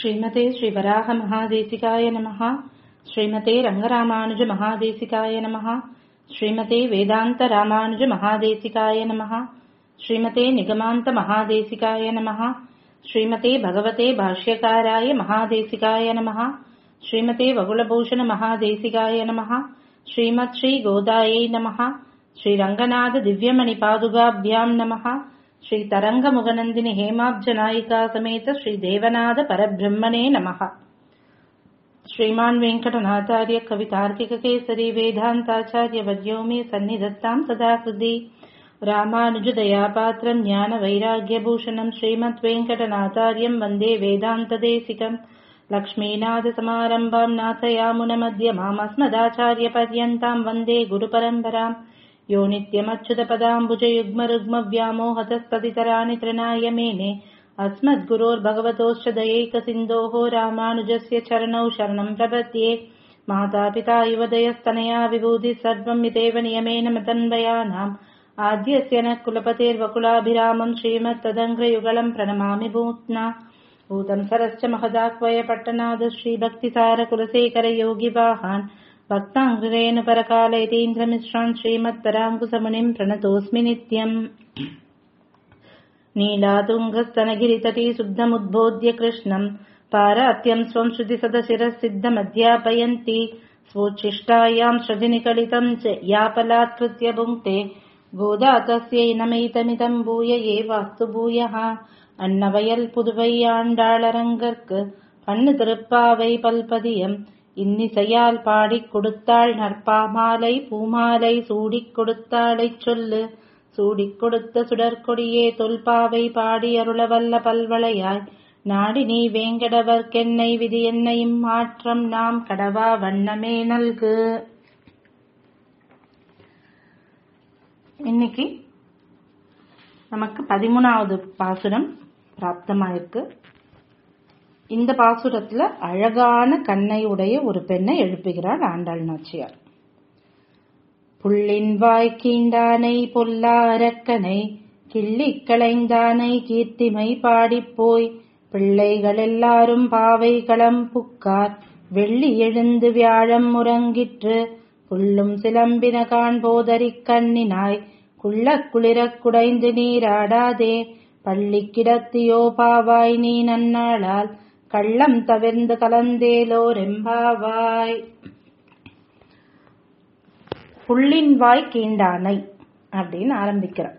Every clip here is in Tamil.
श्रीमते श्रीवराहमहादेशिकाय नमः श्रीमते रङ्गरामानुजमहादेशिकाय नमः श्रीमते वेदान्तरामानुजमहादेशिकाय नमः श्रीमते निगमान्तमहादेशिकाय नमः श्रीमते भगवते भाष्यकाराय महादेशिकाय नमः श्रीमते वगुलभूषणमहादेशिकाय नमः श्रीमत् श्रीगोदायै नमः श्रीरङ्गनाथदिव्यमणिपादुकाभ्याम् नमः श्रीतरङ्गमुगनन्दिनि हेमाब्जनायिका समेत श्रीदेवनाथ परब्रह्मणे नमः श्रीमान् वेङ्कटनाथार्य कवितार्किककेसरी वेदान्ताचार्यवर्यो मे सन्निधत्ताम् सदा हृदि रामानुजदयापात्रम् ज्ञानवैराग्यभूषणम् श्रीमद्वेङ्कटनाथार्यम् वन्दे वेदान्तदेशिकम् लक्ष्मीनाथसमारम्भाम् नाथयामुनमध्यमामस्मदाचार्यपर्यन्ताम् वन्दे गुरुपरम्पराम् यो नित्यमच्युतपदाम्बुजयुग्मरुग्मव्यामोहतस्तदितराणि तृणाय मेने अस्मद्गुरोर्भगवतोश्च दयैकसिन्धोः रामानुजस्य चरणौ शरणम् प्रपद्ये मातापिता युवदयस्तनया विभूतिः सर्वम् यदेव नियमेन मतन्वयानाम् आद्यस्य नः कुलपतेर्वकुलाभिरामम् श्रीमत्तदङ्ग्रयुगलम् प्रणमामि भूत्ना भूतम् सरश्च महदाक्वय पट्टनाद श्रीभक्तिसारकुलशेखरयोगिवाहान् भक्ताङ्ग्रेणुपरकालयतीन्द्रमिश्रान् श्रीमत्पराङ्कुशमुनिम् प्रणतोऽस्मि नित्यम् नीलातुङ्गस्तनगिरितटी शुद्धमुद्बोध्य कृष्णम् पारात्यम् स्वम् श्रुतिसदशिरः सिद्धमध्यापयन्ति स्वोच्छिष्टायाम् श्रजिनिकलितम् च यापलात्कृत्य भुङ्क्ते गोदा तस्यै नमैतमिदम् भूय एवास्तु भूयः அன்னவயல் புதுவை ஆண்டாளரங்கற்கு பண்ணு திருப்பாவை பல்பதியம் இன்னிசையால் பாடிக் கொடுத்தாள் நற்பாமாலை பூமாலை சூடிக் கொடுத்தாளைச் சொல்லு சூடிக் கொடுத்த சுடற்கொடியே தொல்பாவை பாடி அருளவல்ல பல்வளையாய் நாடி நீ வேங்கடவர்க்கென்னை விதி என்னையும் மாற்றம் நாம் கடவா வண்ணமே நல்கு இன்னைக்கு நமக்கு பதிமூணாவது பாசுரம் பிராப்தமாயிருக்கு இந்த பாசுரத்துல அழகான கண்ணை உடைய ஒரு பெண்ணை எழுப்புகிறாள் ஆண்டாள் நாச்சியார் புள்ளின் வாய் கீண்டானை பொல்லா அரக்கனை கிள்ளிக் களைந்தானை கீர்த்திமை பாடிப்போய் பிள்ளைகள் எல்லாரும் பாவை களம் புக்கார் வெள்ளி எழுந்து வியாழம் முறங்கிற்று புல்லும் சிலம்பின காண்போதறிக் கண்ணினாய் குள்ள குளிரக் குடைந்து நீராடாதே பள்ளி கிடத்தியோ பாவாய் நீ நன்னாளால் கள்ளம் தவிர்ந்து கலந்தேலோரெம்பாவாய் புள்ளின் வாய் கீண்டானை அப்படின்னு ஆரம்பிக்கிறார்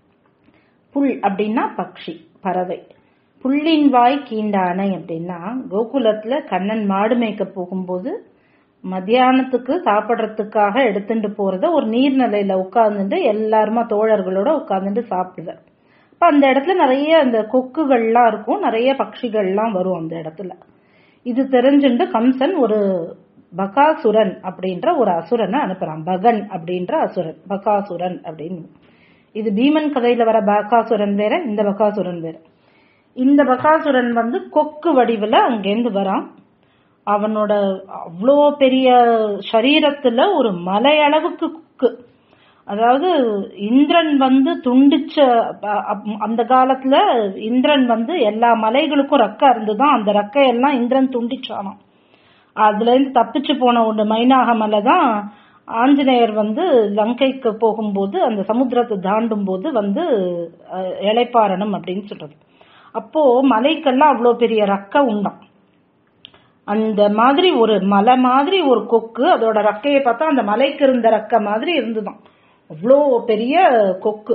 புல் அப்படின்னா பக்ஷி பறவை புள்ளின் வாய் கீண்டானை அப்படின்னா கோகுலத்துல கண்ணன் மாடு மேய்க்க போகும்போது மத்தியானத்துக்கு சாப்பிட்றதுக்காக எடுத்துட்டு போறத ஒரு நீர்நிலையில உட்கார்ந்துட்டு எல்லாருமா தோழர்களோட உட்கார்ந்துட்டு சாப்பிடுவார் அப்ப அந்த இடத்துல நிறைய அந்த கொக்குகள்லாம் இருக்கும் நிறைய பட்சிகள்லாம் வரும் அந்த இடத்துல இது தெரிஞ்சுட்டு கம்சன் ஒரு பகாசுரன் அப்படின்ற ஒரு அசுரனை அனுப்புறான் பகன் அப்படின்ற அசுரன் பகாசுரன் அப்படின்னு இது பீமன் கதையில வர பகாசுரன் வேற இந்த பகாசுரன் வேற இந்த பகாசுரன் வந்து கொக்கு வடிவுல அங்கேருந்து வரான் அவனோட அவ்வளோ பெரிய சரீரத்துல ஒரு மலை அளவுக்கு குக்கு அதாவது இந்திரன் வந்து துண்டிச்ச அந்த காலத்துல இந்திரன் வந்து எல்லா மலைகளுக்கும் ரக்கை இருந்துதான் அந்த ரக்கையெல்லாம் இந்திரன் துண்டிச்சானாம் அதுல இருந்து தப்பிச்சு போன ஒன்று மைனாக மலை தான் ஆஞ்சநேயர் வந்து லங்கைக்கு போகும்போது அந்த சமுத்திரத்தை தாண்டும் போது வந்து இளைப்பாறணும் அப்படின்னு சொல்றது அப்போ மலைக்கெல்லாம் அவ்வளோ பெரிய ரக்கை உண்டாம் அந்த மாதிரி ஒரு மலை மாதிரி ஒரு கொக்கு அதோட ரக்கையை பார்த்தா அந்த மலைக்கு இருந்த ரக்கை மாதிரி இருந்துதான் அவ்வளோ பெரிய கொக்கு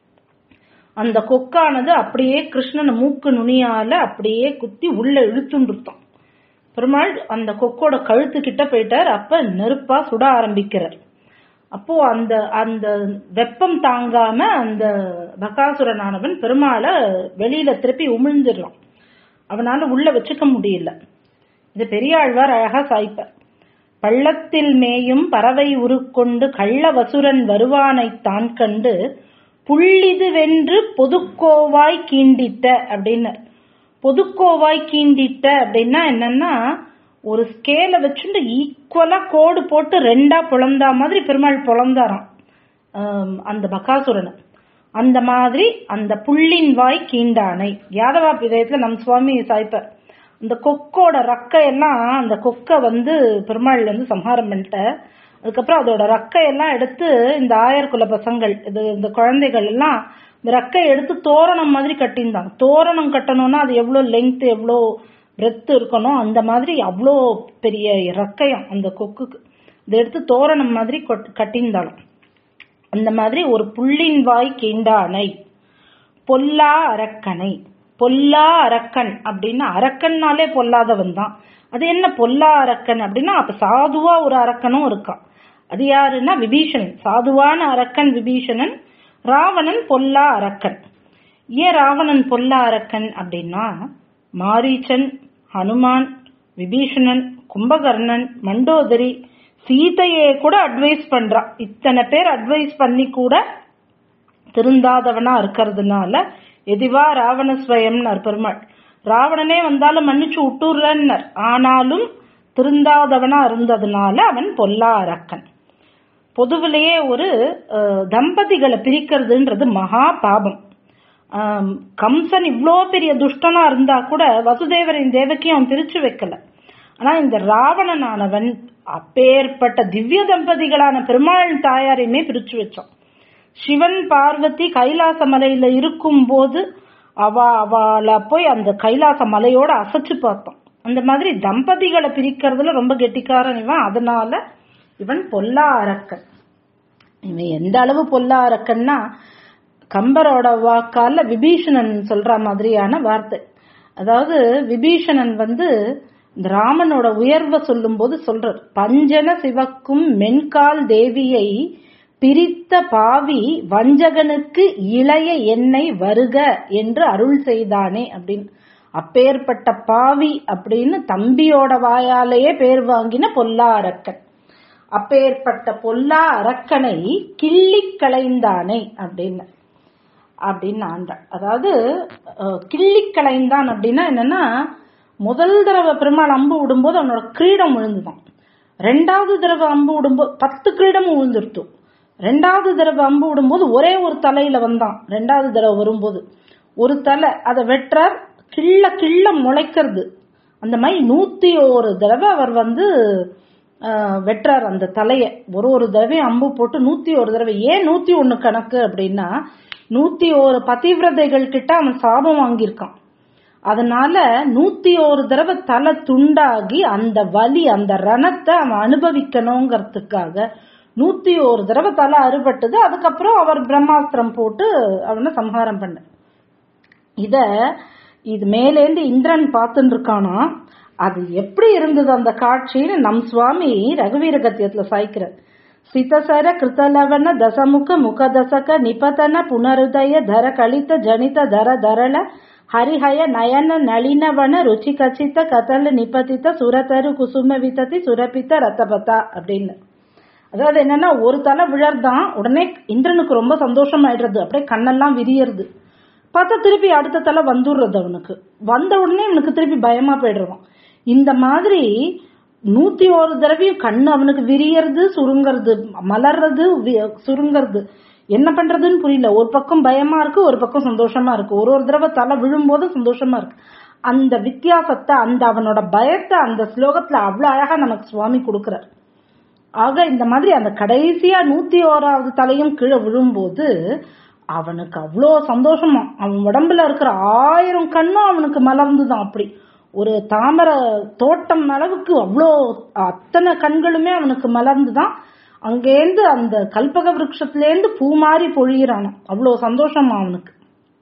அந்த கொக்கானது அப்படியே கிருஷ்ணன் மூக்கு நுனியால அப்படியே குத்தி உள்ள இழுத்துண்டுருத்தான் பெருமாள் அந்த கொக்கோட கழுத்து கிட்ட போயிட்டார் அப்ப நெருப்பா சுட ஆரம்பிக்கிறார் அப்போ அந்த அந்த வெப்பம் தாங்காம அந்த பகாசுரனானவன் பெருமாளை வெளியில திருப்பி உமிழ்ந்துடுறான் அவனால உள்ள வச்சுக்க முடியல இது பெரியாழ்வார் அழகா சாய்ப்பார் பள்ளத்தில் மேயும் பறவை உருக்கொண்டு கள்ள வசுரன் வருவானை தான் கண்டு புள்ளிது வென்று பொதுக்கோவாய் கீண்டிட்ட அப்படின்னு பொதுக்கோவாய் கீண்டிட்ட அப்படின்னா என்னன்னா ஒரு ஸ்கேல வச்சுட்டு ஈக்குவலா கோடு போட்டு ரெண்டா பொழந்தா மாதிரி பெருமாள் பொழந்தாராம் அந்த பகாசுரனை அந்த மாதிரி அந்த புள்ளின் வாய் கீண்டானை யாதவா இதயத்துல நம் சுவாமி சாய்ப்பார் இந்த கொக்கோட ரக்கையெல்லாம் அந்த கொக்கை வந்து பெருமாள் வந்து சம்ஹாரம் பண்ணிட்ட அதுக்கப்புறம் அதோட ரெக்கையெல்லாம் எடுத்து இந்த ஆயர்குல பசங்கள் இது இந்த குழந்தைகள் எல்லாம் இந்த ரெக்கையை எடுத்து தோரணம் மாதிரி கட்டியிருந்தாங்க தோரணம் கட்டணும்னா அது எவ்வளோ லெங்த் எவ்வளோ பிரெத் இருக்கணும் அந்த மாதிரி அவ்வளோ பெரிய ரெக்கையம் அந்த கொக்குக்கு இதை எடுத்து தோரணம் மாதிரி கொட்- கட்டியிருந்தாலும் அந்த மாதிரி ஒரு புள்ளின் வாய் கீண்டானை பொல்லா அரக்கனை பொல்லா அரக்கன் அப்படின்னா அரக்கன்னாலே பொல்லாதவன் தான் அது என்ன பொல்லா அரக்கன் அப்படின்னா அப்ப சாதுவா ஒரு அரக்கனும் இருக்கான் அது யாருன்னா விபீஷணன் சாதுவான அரக்கன் விபீஷணன் ராவணன் பொல்லா அரக்கன் ஏன் ராவணன் பொல்லா அரக்கன் அப்படின்னா மாரீச்சன் ஹனுமான் விபீஷணன் கும்பகர்ணன் மண்டோதரி சீதையே கூட அட்வைஸ் பண்றான் இத்தனை பேர் அட்வைஸ் பண்ணி கூட திருந்தாதவனா இருக்கிறதுனால எதிவா ராவண ஸ்வயம்னர் பெருமாள் ராவணனே வந்தாலும் மன்னிச்சு விட்டுறன்னர் ஆனாலும் திருந்தாதவனா இருந்ததுனால அவன் பொல்லா அரக்கன் பொதுவிலேயே ஒரு அஹ், தம்பதிகளை பிரிக்கிறதுன்றது மகா பாபம் ஆம், கம்சன் இவ்ளோ பெரிய துஷ்டனா இருந்தா கூட வசுதேவரின் தேவகியும் அவன் பிரிச்சு வைக்கல ஆனா இந்த ராவணனானவன் அப்பேற்பட்ட திவ்ய தம்பதிகளான பெருமாள் தாயாரையுமே பிரிச்சு வச்சான் சிவன் பார்வதி கைலாச மலையில இருக்கும் போது அவ அவளை போய் அந்த கைலாச மலையோட அசைச்சு பார்த்தோம் அந்த மாதிரி தம்பதிகளை பிரிக்கிறதுல ரொம்ப கெட்டிக்காரன் இவன் அதனால இவன் பொல்லா அரக்கன் இவன் எந்த அளவு பொல்லா அரக்கன்னா கம்பரோட வாக்கால விபீஷணன் சொல்ற மாதிரியான வார்த்தை அதாவது விபீஷணன் வந்து இந்த ராமனோட உயர்வை சொல்லும்போது சொல்றார் பஞ்சன சிவக்கும் மென்கால் தேவியை பிரித்த பாவி வஞ்சகனுக்கு இளைய எண்ணெய் வருக என்று அருள் செய்தானே அப்படின்னு அப்பேற்பட்ட பாவி அப்படின்னு தம்பியோட வாயாலேயே பேர் வாங்கின பொல்லா அரக்கன் அப்பேற்பட்ட பொல்லா அரக்கனை கிள்ளி களைந்தானே அப்படின்னு அப்படின்னு ஆண்டாள் அதாவது அஹ், கிள்ளி களைந்தான் அப்படின்னா என்னன்னா முதல் தடவை பெருமாள் அம்பு விடும்போது அவனோட கிரீடம் விழுந்துதான் ரெண்டாவது தடவை அம்பு விடும்போது பத்து கிரீடமும் விழுந்துருட்டும் ரெண்டாவது தடவை அம்பு விடும்போது ஒரே ஒரு தலையில வந்தான் ரெண்டாவது தடவை வரும்போது ஒரு தலை அதை வெட்டுறார் கிள்ள கிள்ள முளைக்கிறது அந்த மாதிரி நூத்தி ஒரு தடவை அவர் வந்து ஆஹ், வெட்டுறார் அந்த தலைய ஒரு ஒரு தடவையும் அம்பு போட்டு நூத்தி ஒரு தடவை ஏன் நூத்தி ஒண்ணு கணக்கு அப்படின்னா நூத்தி ஒரு பதிவிரதைகள் கிட்ட அவன் சாபம் வாங்கியிருக்கான் அதனால நூத்தி ஒரு தடவை தலை துண்டாகி அந்த வலி அந்த ரணத்தை அவன் அனுபவிக்கணுங்கிறதுக்காக நூத்தி ஒரு தடவை தலை அறுபட்டது அதுக்கப்புறம் அவர் பிரம்மாஸ்திரம் போட்டு அவனை சம்ஹாரம் பண்ண இத இது மேலேந்து இந்திரன் பார்த்துட்டு இருக்கானா அது எப்படி இருந்தது அந்த காட்சின்னு நம் சுவாமி ரகுவீர கத்தியத்துல சாய்க்கிறார் சிதசர கிருத்தலவன தசமுக முகதசக நிபதன புனருதய தர கலித ஜனித தர தரள ஹரிஹய நயன நளினவன ருச்சி கச்சித்த கதல நிபதித்த சுரதரு குசும விததி சுரபித்த ரத்தபதா அப்படின்னு அதாவது என்னன்னா ஒரு தலை விழறதான் உடனே இந்திரனுக்கு ரொம்ப சந்தோஷம் ஆயிடுறது அப்படியே கண்ணெல்லாம் விரியறது பார்த்தா திருப்பி அடுத்த தலை வந்துடுறது அவனுக்கு வந்த உடனே அவனுக்கு திருப்பி பயமா போயிடுறான் இந்த மாதிரி நூத்தி ஒரு தடவையும் கண்ணு அவனுக்கு விரியறது சுருங்கிறது மலர்றது வி- சுருங்கிறது என்ன பண்றதுன்னு புரியல ஒரு பக்கம் பயமா இருக்கு ஒரு பக்கம் சந்தோஷமா இருக்கு ஒரு ஒரு தடவை தலை விழும்போது சந்தோஷமா இருக்கு அந்த வித்தியாசத்தை அந்த அவனோட பயத்தை அந்த ஸ்லோகத்துல அவ்வளவு அழகா நமக்கு சுவாமி கொடுக்கிறார் ஆக இந்த மாதிரி அந்த கடைசியா நூத்தி ஓராவது தலையும் கீழே விழும்போது அவனுக்கு அவ்வளோ சந்தோஷமா அவன் உடம்புல இருக்கிற ஆயிரம் கண்ணும் அவனுக்கு மலர்ந்துதான் அப்படி ஒரு தாமரை தோட்டம் அளவுக்கு அவ்வளோ அத்தனை கண்களுமே அவனுக்கு மலர்ந்துதான் அங்கேருந்து அந்த கல்பக விருட்சத்திலேருந்து பூ மாறி பொழியிறானாம் அவ்வளோ சந்தோஷமா அவனுக்கு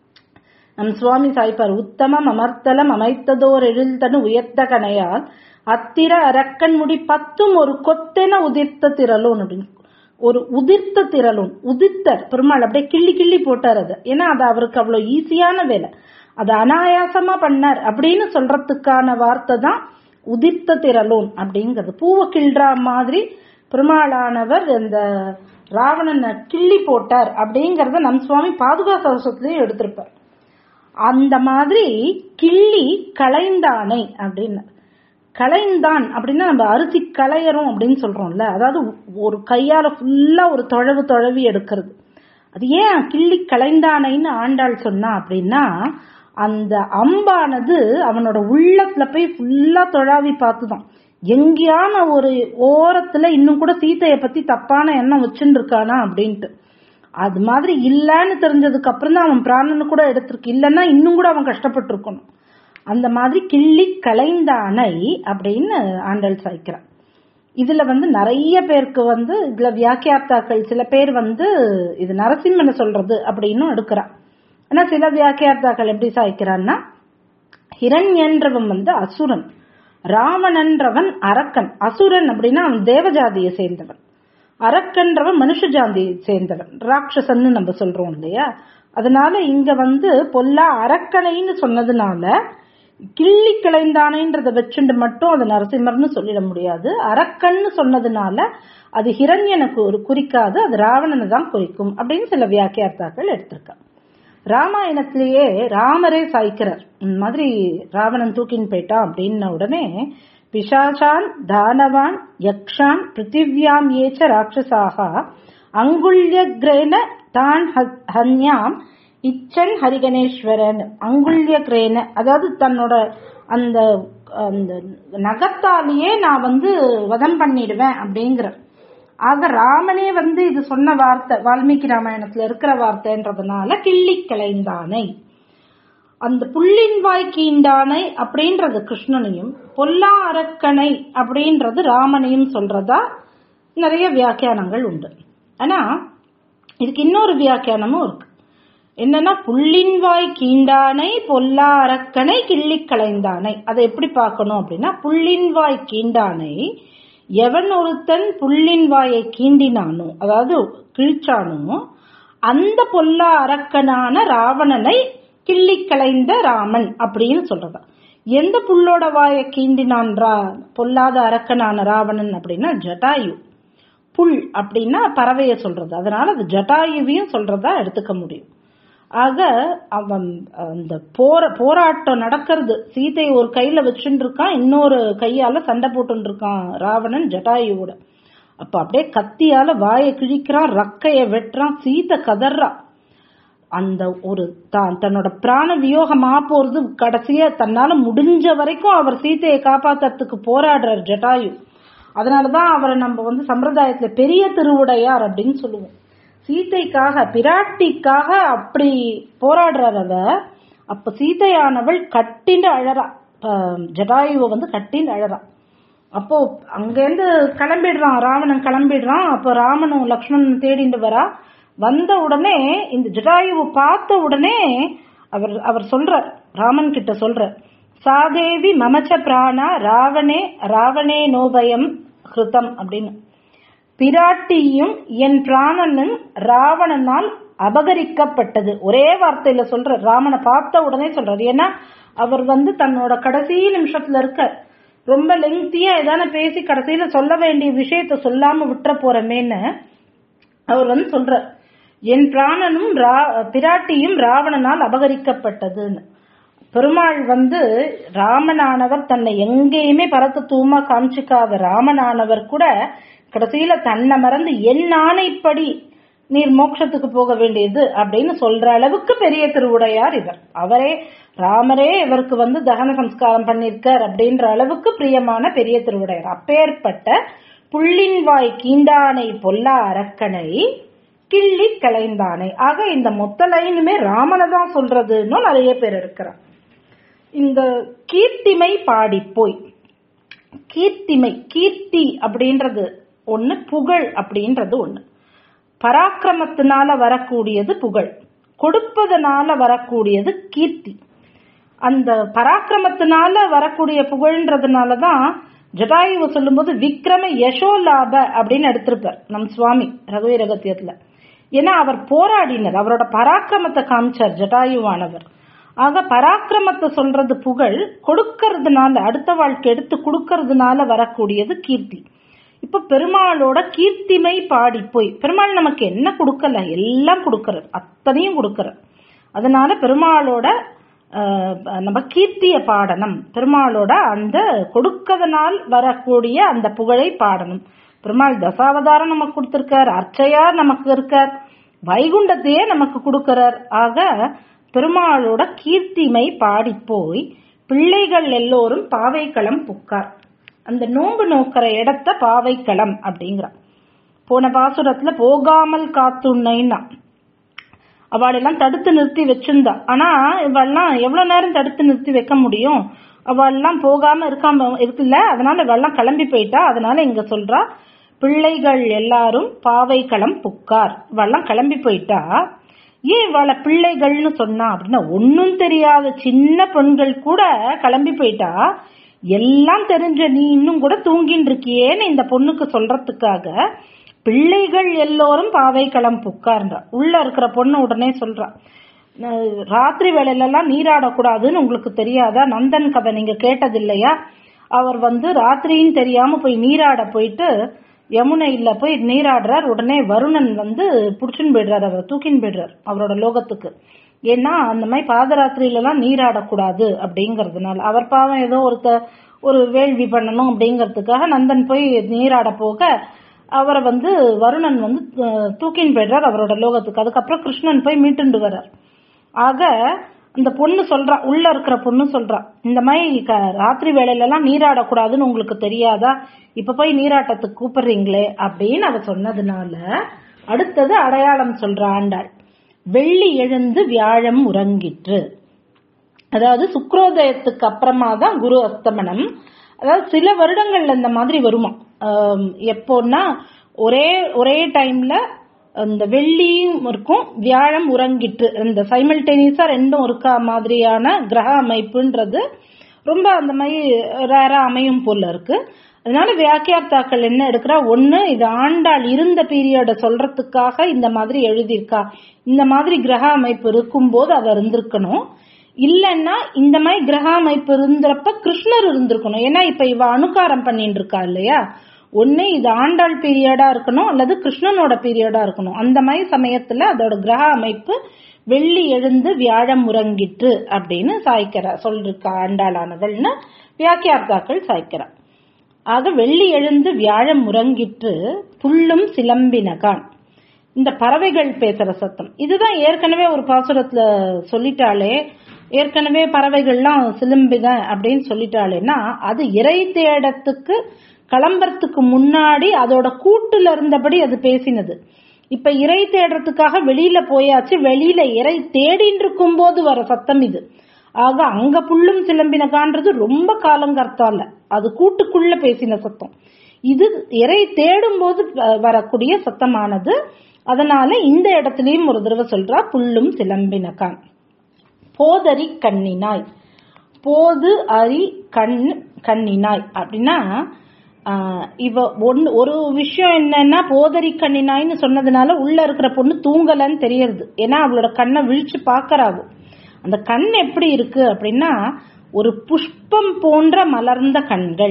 நம் சுவாமி சாய்ப்பார் உத்தமம் அமர்த்தலம் அமைத்ததோர் எழில்தனு உயர்த்த கனையால் அத்திர அரக்கன் முடி பத்தும் ஒரு கொத்தென உதிர்த்த திரளோன் அப்படின்னு ஒரு உதிர்த்த திரளோன் உதிர்த்தர் பெருமாள் அப்படியே கிள்ளி கிள்ளி போட்டார் அதை ஏன்னா அது அவருக்கு அவ்வளவு ஈஸியான வேலை அது அனாயாசமா பண்ணார் அப்படின்னு சொல்றதுக்கான வார்த்தை தான் உதிர்த்த திரளோன் அப்படிங்கிறது பூவை கிள்றா மாதிரி பெருமாளானவர் இந்த ராவணனை கிள்ளி போட்டார் அப்படிங்கறத நம் சுவாமி பாதுகா சவசத்திலையும் எடுத்திருப்பார் அந்த மாதிரி கிள்ளி களைந்தானை அப்படின்னு களைந்தான் அப்படின்னா நம்ம அரிசி களையறோம் அப்படின்னு சொல்றோம்ல அதாவது ஒரு கையால ஃபுல்லா ஒரு தொழவு தொழவி எடுக்கிறது அது ஏன் கிள்ளி களைந்தானைன்னு ஆண்டாள் சொன்னா அப்படின்னா அந்த அம்பானது அவனோட உள்ளத்துல போய் ஃபுல்லா தொழாவி பார்த்துதான் எங்கேயான ஒரு ஓரத்துல இன்னும் கூட சீதைய பத்தி தப்பான எண்ணம் வச்சுட்டு இருக்கானா அப்படின்ட்டு அது மாதிரி இல்லைன்னு தெரிஞ்சதுக்கு அப்புறம் தான் அவன் பிராணனு கூட எடுத்திருக்கு இல்லைன்னா இன்னும் கூட அவன் கஷ்டப்பட்டு இருக்கணும் அந்த மாதிரி கிள்ளி கலைந்த அணை அப்படின்னு ஆண்டல் சாய்க்கிறான் இதுல வந்து நிறைய பேருக்கு வந்து இதுல வியாக்கியார்த்தாக்கள் சில பேர் வந்து இது நரசிம்மனை சொல்றது அப்படின்னு எடுக்கிறான் ஆனா சில வியாக்கியார்த்தாக்கள் எப்படி சாய்க்கிறான்னா ஹிரண்யன்றவன் வந்து அசுரன் ராவணன்றவன் அரக்கன் அசுரன் அப்படின்னா அவன் தேவஜாதியை சேர்ந்தவன் அரக்கன்றவன் மனுஷ ஜாதியை சேர்ந்தவன் ராட்சசன்னு நம்ம சொல்றோம் இல்லையா அதனால இங்க வந்து பொல்லா அரக்கனைன்னு சொன்னதுனால கிள்ளி கிளைந்தானேன்றதை வச்சுண்டு மட்டும் அது நரசிம்மர்னு சொல்லிட முடியாது அரக்கன்னு சொன்னதுனால அது ஹிரண்யனை கு- குறிக்காது அது ராவணனை தான் குறிக்கும் அப்படின்னு சில வியாக்கியார்த்தாக்கள் எடுத்திருக்காங்க ராமாயணத்திலேயே ராமரே சாய்க்கிறார் இந்த மாதிரி ராவணன் தூக்கின்னு போயிட்டான் அப்படின்ன உடனே பிசாசான் தானவான் யக்ஷான் பிருத்திவ்யாம் ஏச்ச ராட்சசாக அங்குல்யக்ரேன தான் ஹ- ஹன்யாம் இச்சன் ஹரிகணேஸ்வரன் அங்குல்யக்ரேன அதாவது தன்னோட அந்த அந்த நகத்தாலேயே நான் வந்து வதம் பண்ணிடுவேன் அப்படிங்கிற ஆக ராமனே வந்து இது சொன்ன வார்த்தை வால்மீகி ராமாயணத்துல இருக்கிற வார்த்தைன்றதுனால கிள்ளி கலைந்தானை அந்த புள்ளின் வாய் கீண்டானை அப்படின்றது கிருஷ்ணனையும் பொல்லா அரக்கனை அப்படின்றது ராமனையும் சொல்றதா நிறைய வியாக்கியானங்கள் உண்டு ஆனா இதுக்கு இன்னொரு வியாக்கியானமும் இருக்கு என்னன்னா புள்ளின் வாய் கீண்டானை பொல்லா அரக்கனை கிள்ளி கலைந்தானை அதை எப்படி பார்க்கணும் அப்படின்னா புள்ளின் வாய் கீண்டானை எவன் ஒருத்தன் புள்ளின் வாயை கீண்டினானோ அதாவது கிழிச்சானோ அந்த பொல்லா அரக்கனான ராவணனை கிள்ளி கலைந்த ராமன் அப்படின்னு சொல்றதா எந்த புல்லோட வாயை கீண்டினான் ரா பொல்லாத அரக்கனான ராவணன் அப்படின்னா ஜட்டாயு புல் அப்படின்னா பறவைய சொல்றது அதனால அது ஜட்டாயுவையும் சொல்றதா எடுத்துக்க முடியும் ஆக அவன் அந்த போர போராட்டம் நடக்கிறது சீதை ஒரு கையில வச்சுட்டு இருக்கான் இன்னொரு கையால சண்டை போட்டு இருக்கான் ராவணன் ஜட்டாயுவோட அப்ப அப்படியே கத்தியால வாயை கிழிக்கிறான் ரக்கைய வெட்டுறான் சீதை கதறா அந்த ஒரு தான் தன்னோட பிராண வியோகமா போறது கடைசியா தன்னால முடிஞ்ச வரைக்கும் அவர் சீதையை காப்பாத்துறதுக்கு போராடுறார் ஜட்டாயு அதனாலதான் அவரை நம்ம வந்து சம்பிரதாயத்துல பெரிய திருவுடையார் அப்படின்னு சொல்லுவோம் சீதைக்காக பிராட்டிக்காக அப்படி போராடுறார் அவர் அப்ப சீதையானவள் கட்டிண்டு அழறா அஹ் ஜடாயுவை வந்து கட்டிண்டு அழறா அப்போ அங்கேருந்து கிளம்பிடுறான் ராவணன் கிளம்பிடுறான் அப்போ ராமனும் லக்ஷ்மணன் தேடிண்டு வரா வந்த உடனே இந்த ஜடாயுவை பார்த்த உடனே அவர் அவர் சொல்றார் ராமன் கிட்ட சொல்றார் சாதேவி மமச்ச பிராணா ராவணே ராவணே நோபயம் ஹிருதம் அப்படின்னு பிராட்டியும் என் பிராணனும் ராவணனால் அபகரிக்கப்பட்டது ஒரே வார்த்தையில சொல்ற ராமனை பார்த்த உடனே சொல்றாரு ஏன்னா அவர் வந்து தன்னோட கடைசி நிமிஷத்துல இருக்க ரொம்ப லெங்க்தியா ஏதான பேசி கடைசியில சொல்ல வேண்டிய விஷயத்த சொல்லாம விட்டுற போறமேன்னு அவர் வந்து சொல்றார் என் பிராணனும் ரா- பிராட்டியும் ராவணனால் அபகரிக்கப்பட்டதுன்னு பெருமாள் வந்து ராமனானவர் தன்னை எங்கேயுமே பரத்தத்துவமா காமிச்சிக்காத ராமனானவர் கூட கடைசியில தன்னை மறந்து என் ஆணைப்படி நீர் மோட்சத்துக்கு போக வேண்டியது அப்படின்னு சொல்ற அளவுக்கு பெரிய திருவுடையார் இவர் அவரே ராமரே இவருக்கு வந்து தகன சம்ஸ்காரம் பண்ணிருக்கார் அப்படின்ற அளவுக்கு பிரியமான பெரிய திருவுடையார் அப்பேற்பட்ட புள்ளின் வாய் கீண்டானை பொல்லா அரக்கனை கிள்ளி கலைந்தானை ஆக இந்த மொத்த லைனுமே ராமனை தான் சொல்றதுன்னு நிறைய பேர் இருக்கிறார் இந்த கீர்த்திமை பாடி போய் கீர்த்திமை கீர்த்தி அப்படின்றது ஒண்ணு புகழ் அப்படின்றது ஒண்ணு பராக்கிரமத்தினால வரக்கூடியது புகழ் கொடுப்பதனால வரக்கூடியது கீர்த்தி அந்த பராக்கிரமத்தினால வரக்கூடிய புகழ்ன்றதுனால தான் ஜடாயுவை சொல்லும்போது விக்ரம யசோ லாப அப்படின்னு எடுத்திருப்பார் நம் சுவாமி ரகுவீரகத்தியத்துல ஏன்னா அவர் போராடினர் அவரோட பராக்கிரமத்தை காமிச்சார் ஜடாயுவானவர் ஆக பராக்கிரமத்தை சொல்றது புகழ் கொடுக்கறதுனால அடுத்த வாழ்க்கை எடுத்து கொடுக்கறதுனால வரக்கூடியது கீர்த்தி இப்ப பெருமாளோட கீர்த்திமை பாடி போய் பெருமாள் நமக்கு என்ன கொடுக்கல எல்லாம் கொடுக்கறார் அத்தனையும் கொடுக்கறார் அதனால பெருமாளோட ஆஹ், நம்ம கீர்த்திய பாடணும் பெருமாளோட அந்த கொடுக்கதனால் வரக்கூடிய அந்த புகழை பாடணும் பெருமாள் தசாவதாரம் நமக்கு கொடுத்திருக்கார் அர்ச்சையார் நமக்கு இருக்கார் வைகுண்டத்தையே நமக்கு கொடுக்கறார் ஆக பெருமாளோட கீர்த்திமை பாடிப்போய் பிள்ளைகள் எல்லோரும் பாவைக்களம் புக்கார் அந்த நோன்பு நோக்கிற இடத்த பாவைக்களம் அப்படிங்கிறான் போன பாசுரத்துல போகாமல் காத்துண்ணைன்னா அவளெல்லாம் தடுத்து நிறுத்தி வச்சிருந்தா ஆனா இவெல்லாம் எவ்வளவு நேரம் தடுத்து நிறுத்தி வைக்க முடியும் அவள்லாம் போகாம இருக்காம இருக்குல்ல அதனால இவெல்லாம் கிளம்பி போயிட்டா அதனால இங்க சொல்றா பிள்ளைகள் எல்லாரும் பாவைக்களம் புக்கார் இவெல்லாம் கிளம்பி போயிட்டா ஏன் இவளை பிள்ளைகள்னு சொன்னா அப்படின்னா ஒன்னும் தெரியாத சின்ன பெண்கள் கூட கிளம்பி போயிட்டா எல்லாம் தெரிஞ்ச நீ இன்னும் கூட தூங்கின்னு இருக்கியேன்னு இந்த பொண்ணுக்கு சொல்றதுக்காக பிள்ளைகள் எல்லோரும் பாவைக்களம் புக்கார்ன்றா உள்ள இருக்கிற பொண்ணு உடனே சொல்றா "ந- ராத்திரி வேளையில எல்லாம் நீராடக்கூடாதுன்னு உங்களுக்கு தெரியாதா நந்தன் கதை நீங்க கேட்டது இல்லையா அவர் வந்து ராத்திரின்னு தெரியாம போய் நீராட போயிட்டு யமுனையில போய் நீராடுறார் உடனே வருணன் வந்து புடிச்சுன்னு போயிடுறாரு அவர் தூக்கின்னு போயிடுறார் அவரோட லோகத்துக்கு ஏன்னா அந்த மாதிரி பாதராத்திரியில எல்லாம் நீராடக்கூடாது அப்படிங்கறதுனால அவர் பாவம் ஏதோ ஒருத்த ஒரு வேள்வி பண்ணணும் அப்படிங்கறதுக்காக நந்தன் போய் நீராட போக அவரை வந்து வருணன் வந்து அஹ், தூக்கின்னு போயிடுறார் அவரோட லோகத்துக்கு அதுக்கப்புறம் கிருஷ்ணன் போய் மீட்டுண்டு வர்றார் ஆக அந்த பொண்ணு சொல்றா உள்ள இருக்கிற பொண்ணு சொல்றா இந்த மாதிரி க- ராத்திரி வேளையில எல்லாம் நீராடக்கூடாதுன்னு உங்களுக்கு தெரியாதா இப்ப போய் நீராட்டத்துக்கு கூப்பிடுறீங்களே அப்படின்னு அவ சொன்னதுனால அடுத்தது அடையாளம் சொல்ற ஆண்டாள் வெள்ளி எழுந்து வியாழம் உறங்கிற்று அதாவது சுக்ரோதயத்துக்கு அப்புறமா தான் குரு அஸ்தமனம் அதாவது சில வருடங்கள்ல இந்த மாதிரி வருமா ஆம், எப்போன்னா ஒரே ஒரே டைம்ல அந்த வெள்ளியும் இருக்கும் வியாழம் உறங்கிட்டு இந்த சைமல்டேனியஸா ரெண்டும் இருக்கா மாதிரியான கிரக அமைப்புன்றது ரொம்ப அந்த மாதிரி ரேரா அமையும் போல இருக்கு அதனால வியாக்கியார்த்தாக்கள் என்ன எடுக்கிறா ஒண்ணு இது ஆண்டாள் இருந்த பீரியட சொல்றதுக்காக இந்த மாதிரி எழுதியிருக்கா இந்த மாதிரி கிரக அமைப்பு இருக்கும்போது அவ இருந்திருக்கணும் இல்லைன்னா இந்த மாதிரி கிரக அமைப்பு இருந்தப்ப கிருஷ்ணர் இருந்திருக்கணும் ஏன்னா இப்ப இவ அனுகாரம் பண்ணிட்டு இருக்கா இல்லையா ஒண்ணு இது ஆண்டாள் பீரியடா இருக்கணும் அல்லது கிருஷ்ணனோட பீரியடா இருக்கணும் அந்த மாதிரி சமயத்துல அதோட கிரக அமைப்பு வெள்ளி எழுந்து வியாழம் உறங்கிற்று அப்படின்னு சாய்க்கிறா சொல்லிருக்கா ஆண்டாளானவள்னு வியாக்கியார்த்தாக்கள் சாய்க்கிறா ஆக வெள்ளி எழுந்து வியாழம் உறங்கிற்று புல்லும் சிலம்பினகான் இந்த பறவைகள் பேசுற சத்தம் இதுதான் ஏற்கனவே ஒரு பாசுரத்துல சொல்லிட்டாலே ஏற்கனவே பறவைகள்லாம் சிலம்பித அப்படின்னு சொல்லிட்டாளேன்னா அது இறை தேடத்துக்கு கிளம்புறதுக்கு முன்னாடி அதோட கூட்டுல இருந்தபடி அது பேசினது இப்ப இறை தேடுறதுக்காக வெளியில போயாச்சு வெளியில இறை தேடின்னு இருக்கும் போது வர சத்தம் இது ஆக அங்க புல்லும் சிலம்பினகான்றது ரொம்ப காலங்கர்த்தால அது கூட்டுக்குள்ள பேசின சத்தம் இது இறை தேடும் போது வ- வரக்கூடிய சத்தமானது அதனால இந்த இடத்துலயும் ஒரு தடவை சொல்றா புல்லும் சிலம்பினகான் போதரி கண்ணினாய் போது அரி கண் கண்ணினாய் அப்படின்னா ஆஹ், இவ ஒன்னு ஒரு விஷயம் என்னன்னா போதரி கண்ணினாய்னு சொன்னதுனால உள்ள இருக்கிற பொண்ணு தூங்கலன்னு தெரியறது ஏன்னா அவளோட கண்ணை விழிச்சு பாக்கறாவோ அந்த கண் எப்படி இருக்கு அப்படின்னா ஒரு புஷ்பம் போன்ற மலர்ந்த கண்கள்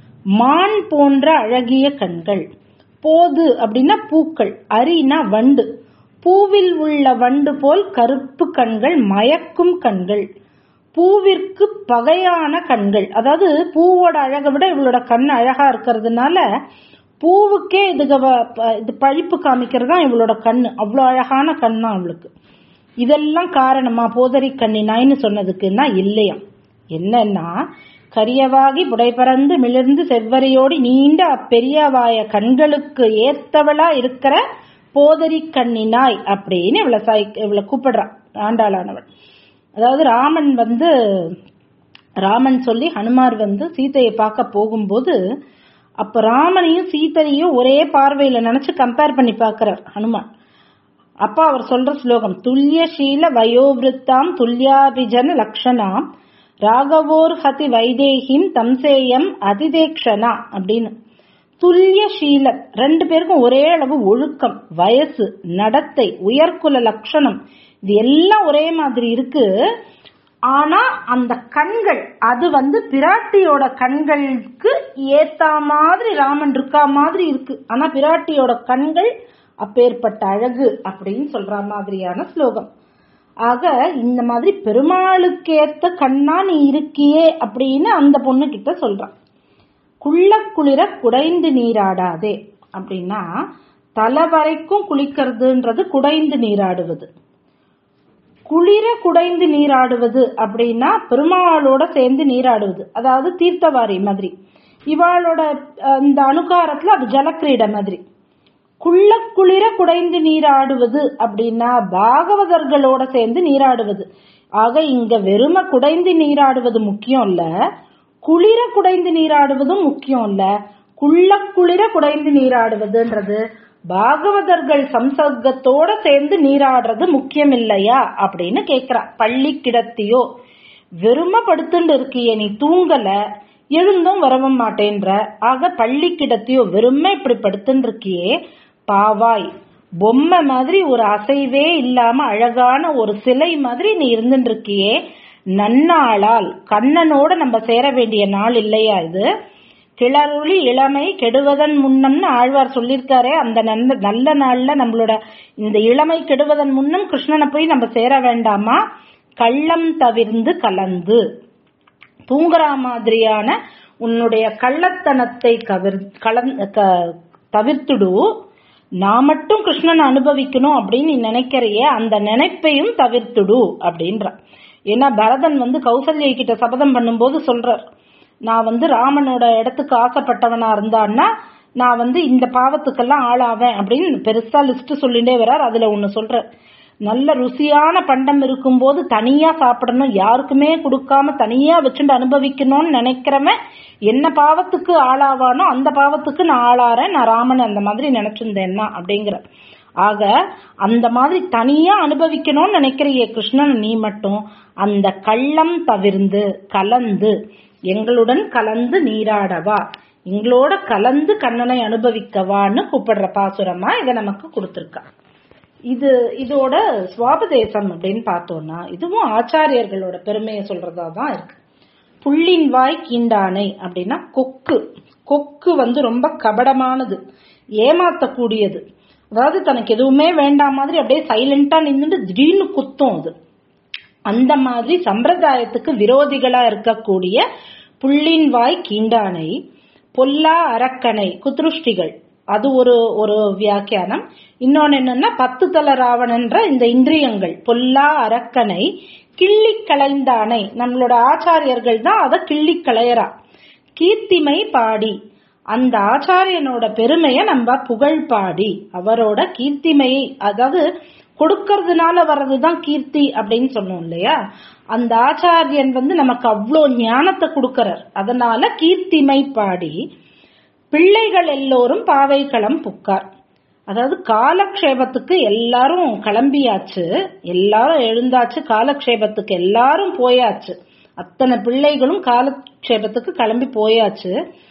மான் போன்ற அழகிய கண்கள் போது அப்படின்னா பூக்கள் அரினா வண்டு பூவில் உள்ள வண்டு போல் கருப்பு கண்கள் மயக்கும் கண்கள் பூவிற்கு பகையான கண்கள் அதாவது பூவோட அழகை விட இவளோட கண் அழகா இருக்கிறதுனால பூவுக்கே இது இது பழிப்பு காமிக்கிறதா இவளோட கண்ணு அவ்வளோ அழகான கண் தான் அவளுக்கு இதெல்லாம் காரணமா போதரி கண்ணினாய்னு சொன்னதுக்குன்னா இல்லையாம் என்னன்னா கரியவாகி புடைபறந்து மிளிர்ந்து செவ்வரியோடி நீண்ட அப்பெரியவாய கண்களுக்கு ஏத்தவளா இருக்கிற போதரி கண்ணினாய் அப்படின்னு இவளை சாய் இவளை கூப்பிடுறான் ஆண்டாளானவள் அதாவது ராமன் வந்து ராமன் சொல்லி ஹனுமார் வந்து சீதையை பார்க்க போகும்போது அப்ப ராமனையும் சீதையையும் ஒரே பார்வையில நினைச்சு கம்பேர் பண்ணி பார்க்கறார் ஹனுமான் அப்ப அவர் சொல்ற ஸ்லோகம் துல்லியசீல வயோவிருத்தாம் துல்யாபிஜன லக்ஷணாம் ராகவோர் ஹதி வைதேகிம் தம்சேயம் அதிதேக்ஷனா அப்படின்னு துல்லியசீல ரெண்டு பேருக்கும் ஒரே அளவு ஒழுக்கம் வயசு நடத்தை உயர்குல லட்சணம் இது எல்லாம் ஒரே மாதிரி இருக்கு ஆனா அந்த கண்கள் அது வந்து பிராட்டியோட கண்களுக்கு ஏத்தா மாதிரி ராமன் இருக்கா மாதிரி இருக்கு ஆனா பிராட்டியோட கண்கள் அப்பேற்பட்ட அழகு அப்படின்னு சொல்ற மாதிரியான ஸ்லோகம் ஆக இந்த மாதிரி பெருமாளுக்கு ஏத்த கண்ணா நீ இருக்கியே அப்படின்னு அந்த பொண்ணு கிட்ட சொல்றான் குள்ள குளிர குடைந்து நீராடாதே அப்படின்னா தலை வரைக்கும் குளிக்கிறதுன்றது குடைந்து நீராடுவது குளிர குடைந்து நீராடுவது அப்படின்னா பெருமாளோட சேர்ந்து நீராடுவது அதாவது தீர்த்தவாரி மாதிரி இவாளோட அஹ், இந்த அணுகாரத்துல அது ஜலக்கிரீட மாதிரி குள்ள குளிர குடைந்து நீராடுவது அப்படின்னா பாகவதர்களோட சேர்ந்து நீராடுவது ஆக இங்க வெறும குடைந்து நீராடுவது முக்கியம் இல்ல குளிர குடைந்து நீராடுவதும் முக்கியம் இல்ல குள்ள குளிர குடைந்து நீராடுவதுன்றது பாகவதர்கள் சம்சர்க்கத்தோட சேர்ந்து நீராடுறது முக்கியம் இல்லையா அப்படின்னு கேக்குறா பள்ளி கிடத்தியோ வெறும படுத்துட்டு இருக்கியே நீ தூங்கல எழுந்தும் வரவும் மாட்டேன்ற ஆக பள்ளி கிடத்தியோ வெறும இப்படி படுத்துட்டு இருக்கியே பாவாய் பொம்மை மாதிரி ஒரு அசைவே இல்லாம அழகான ஒரு சிலை மாதிரி நீ இருந்துட்டு இருக்கியே நன்னாளால் கண்ணனோட நம்ம சேர வேண்டிய நாள் இல்லையா இது கிளறுளி இளமை கெடுவதன் முன்னம்னு ஆழ்வார் சொல்லியிருக்காரே அந்த நல்ல நல்ல நாள்ல நம்மளோட இந்த இளமை கெடுவதன் முன்னம் கிருஷ்ணனை போய் நம்ம சேர வேண்டாமா கள்ளம் தவிர்ந்து கலந்து தூங்குற மாதிரியான உன்னுடைய கள்ளத்தனத்தை கவிர் கலந் க- தவிர்த்துடு நான் மட்டும் கிருஷ்ணனை அனுபவிக்கணும் அப்படின்னு நீ நினைக்கிறையே அந்த நினைப்பையும் தவிர்த்துடு அப்படின்ற ஏன்னா பரதன் வந்து கௌசல்யை கிட்ட சபதம் பண்ணும்போது சொல்றார் நான் வந்து ராமனோட இடத்துக்கு ஆசைப்பட்டவனா இருந்தான்னா நான் வந்து இந்த பாவத்துக்கெல்லாம் ஆளாவேன் அப்படின்னு பெருசா லிஸ்ட் சொல்லிட்டே வர்றார் அதுல ஒண்ணு சொல்றார் நல்ல ருசியான பண்டம் இருக்கும்போது தனியா சாப்பிடணும் யாருக்குமே கொடுக்காம தனியா வச்சுட்டு அனுபவிக்கணும்னு நினைக்கிறவன் என்ன பாவத்துக்கு ஆளாவானோ அந்த பாவத்துக்கு நான் ஆளாறேன் நான் ராமன் அந்த மாதிரி நினைச்சிருந்தேன்னா அப்படிங்கிற ஆக அந்த மாதிரி தனியா அனுபவிக்கணும்னு நினைக்கிறியே கிருஷ்ணன் நீ மட்டும் அந்த கள்ளம் தவிர்ந்து கலந்து எங்களுடன் கலந்து நீராடவா எங்களோட கலந்து கண்ணனை அனுபவிக்கவான்னு கூப்பிடுற பாசுரமா இதை நமக்கு கொடுத்திருக்கா இது இதோட சுவாபதேசம் அப்படின்னு பார்த்தோம்னா இதுவும் ஆச்சாரியர்களோட பெருமையை சொல்றதா தான் இருக்கு புள்ளின் வாய் கீண்டானை அப்படின்னா கொக்கு கொக்கு வந்து ரொம்ப கபடமானது ஏமாத்தக்கூடியது அதாவது தனக்கு எதுவுமே வேண்டாம் மாதிரி அப்படியே சைலண்டா நின்னுட்டு திடீர்னு குத்தும் அது அந்த மாதிரி சம்பிரதாயத்துக்கு விரோதிகளா இருக்கக்கூடிய புள்ளின் வாய் கீண்டானை பொல்லா அரக்கனை குத்ருஷ்டிகள் அது ஒரு ஒரு வியாக்கியானம் இன்னொன்னு என்னன்னா பத்து தல ராவணன்ற இந்த இந்திரியங்கள் பொல்லா அரக்கனை கிள்ளி களைந்தானை நம்மளோட ஆச்சாரியர்கள் தான் அதை கிள்ளி களையறா கீர்த்திமை பாடி அந்த ஆச்சாரியனோட பெருமைய நம்ம புகழ் பாடி அவரோட கீர்த்திமையை அதாவது கொடுக்கறதுனால வர்றதுதான் கீர்த்தி அப்படின்னு சொன்னோம் இல்லையா அந்த ஆச்சாரியன் வந்து நமக்கு அவ்வளோ ஞானத்தை கொடுக்கறார் அதனால கீர்த்திமை பாடி பிள்ளைகள் எல்லோரும் பாவைக்களம் புக்கார் அதாவது காலக்ஷேபத்துக்கு எல்லாரும் கிளம்பியாச்சு எல்லாரும் எழுந்தாச்சு காலக்ஷேபத்துக்கு எல்லாரும் போயாச்சு அத்தனை பிள்ளைகளும் காலக்ஷேபத்துக்கு கிளம்பி போயாச்சு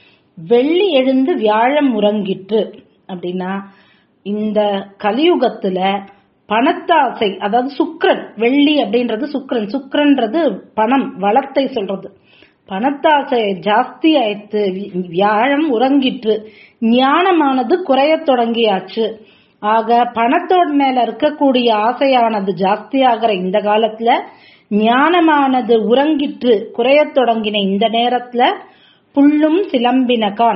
வெள்ளி எழுந்து வியாழம் உறங்கிட்டு அப்படின்னா இந்த கலியுகத்துல பணத்தாசை அதாவது சுக்ரன் வெள்ளி அப்படின்றது சுக்ரன் சுக்ரன்றது பணம் வளத்தை சொல்றது பணத்தாசை ஜாஸ்தி ஆயிடுத்து வி- வியாழம் உறங்கிட்டு ஞானமானது குறையத் தொடங்கியாச்சு ஆக பணத்தோட மேல இருக்கக்கூடிய ஆசையானது ஜாஸ்தி ஆகிற இந்த காலத்துல ஞானமானது உறங்கிட்டு குறையத் தொடங்கின இந்த நேரத்துல புல்லும் சிலம்பினகான்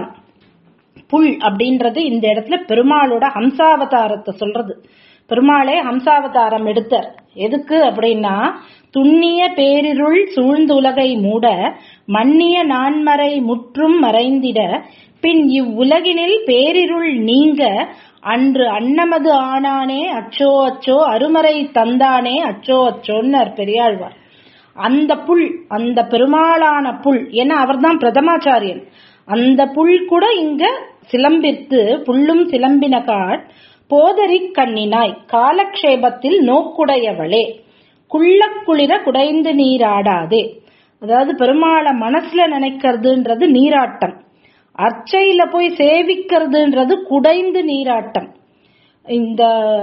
புல் அப்படின்றது இந்த இடத்துல பெருமாளோட ஹம்சாவதாரத்தை சொல்றது பெருமாளே ஹம்சாவதாரம் எடுத்தார் எதுக்கு அப்படின்னா துண்ணிய பேரிருள் சூழ்ந்துலகை மூட மன்னிய நான்மறை முற்றும் மறைந்திட பின் இவ்வுலகினில் பேரிருள் நீங்க அன்று அன்னமது ஆனானே அச்சோ அச்சோ அருமறை தந்தானே அச்சோ அச்சோன்னர் பெரியாழ்வார் அந்த புல் அந்த பெருமாளான புல் ஏன்னா அவர்தான் பிரதமாச்சாரியன் அந்த புல் கூட இங்க சிலம்பித்து புல்லும் சிலம்பின காட் போதரி கண்ணினாய் காலக்ஷேபத்தில் நோக்குடையவளே குள்ளக்குளிர குடைந்து நீராடாதே அதாவது பெருமாளை மனசுல நினைக்கிறதுன்றது நீராட்டம் அர்ச்சையில போய் சேவிக்கிறதுன்றது குடைந்து நீராட்டம் இந்த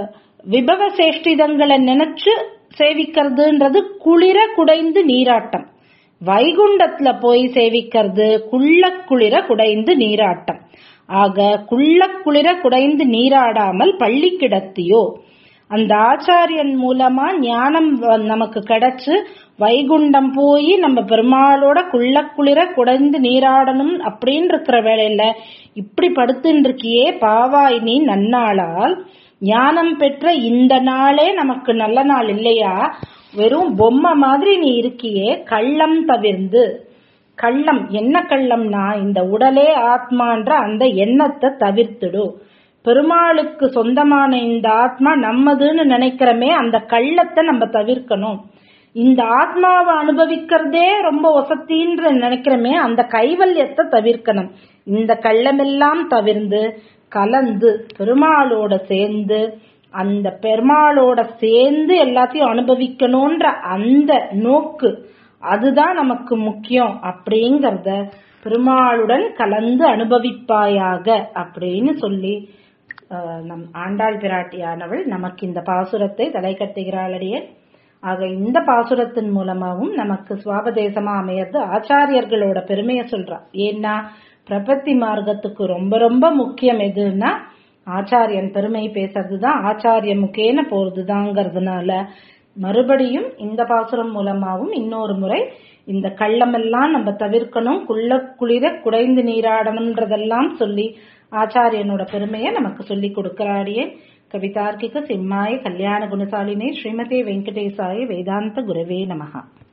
விபவ சேஷ்டிதங்களை நினைச்சு சேவிக்கிறதுன்றது குளிர குடைந்து நீராட்டம் வைகுண்டத்துல போய் சேவிக்கிறது குள்ள குளிர குடைந்து நீராட்டம் ஆக குள்ள குளிர குடைந்து நீராடாமல் பள்ளி கிடத்தியோ அந்த ஆச்சாரியன் மூலமா ஞானம் வ- நமக்கு கிடைச்சு வைகுண்டம் போய் நம்ம பெருமாளோட குள்ள குளிர குடைந்து நீராடணும் அப்படின்னு இருக்கிற வேளையில இப்படி படுத்துட்டு இருக்கியே பாவாய் நீ நன்னாளால் ஞானம் பெற்ற இந்த நாளே நமக்கு நல்ல நாள் இல்லையா வெறும் பொம்மை மாதிரி நீ இருக்கியே கள்ளம் தவிர்ந்து கள்ளம் என்ன கள்ளம்னா இந்த உடலே ஆத்மான்ற அந்த எண்ணத்தை தவிர்த்துடு பெருமாளுக்கு சொந்தமான இந்த ஆத்மா நம்மதுன்னு நினைக்கிறமே அந்த கள்ளத்தை நம்ம தவிர்க்கணும் இந்த ஆத்மாவை அனுபவிக்கிறதே ரொம்ப வசத்தின்ற நினைக்கிறோமே அந்த கைவல்யத்தை தவிர்க்கணும் இந்த கள்ளமெல்லாம் தவிர்ந்து கலந்து பெருமாளோட சேர்ந்து அந்த பெருமாளோட சேர்ந்து எல்லாத்தையும் அனுபவிக்கணும்ன்ற அந்த நோக்கு அதுதான் நமக்கு முக்கியம் அப்படிங்கறத பெருமாளுடன் கலந்து அனுபவிப்பாயாக அப்படின்னு சொல்லி ஆஹ், நம் ஆண்டாள் பிராட்டியானவள் நமக்கு இந்த பாசுரத்தை தலை கட்டுகிறாளடியே ஆக இந்த பாசுரத்தின் மூலமாவும் நமக்கு சுவாபதேசமா அமையறது ஆச்சாரியர்களோட பெருமையை சொல்றா ஏன்னா பிரபத்தி மார்க்கத்துக்கு ரொம்ப ரொம்ப முக்கியம் எதுன்னா ஆச்சாரியன் பெருமை பேசுறதுதான் ஆச்சாரிய முகேன போறதுதாங்கிறதுனால மறுபடியும் இந்த பாசுரம் மூலமாவும் இன்னொரு முறை இந்த கள்ளமெல்லாம் நம்ம தவிர்க்கணும் குள்ள குளிர குடைந்து நீராடணும்ன்றதெல்லாம் சொல்லி ஆச்சாரியனோட பெருமையை நமக்கு சொல்லி கொடுக்கிறாடியே கவிதார்க்கிக சிம்மாய கல்யாண குணசாலினே ஸ்ரீமதே வெங்கடேசாய வேதாந்த குரவே நமஹா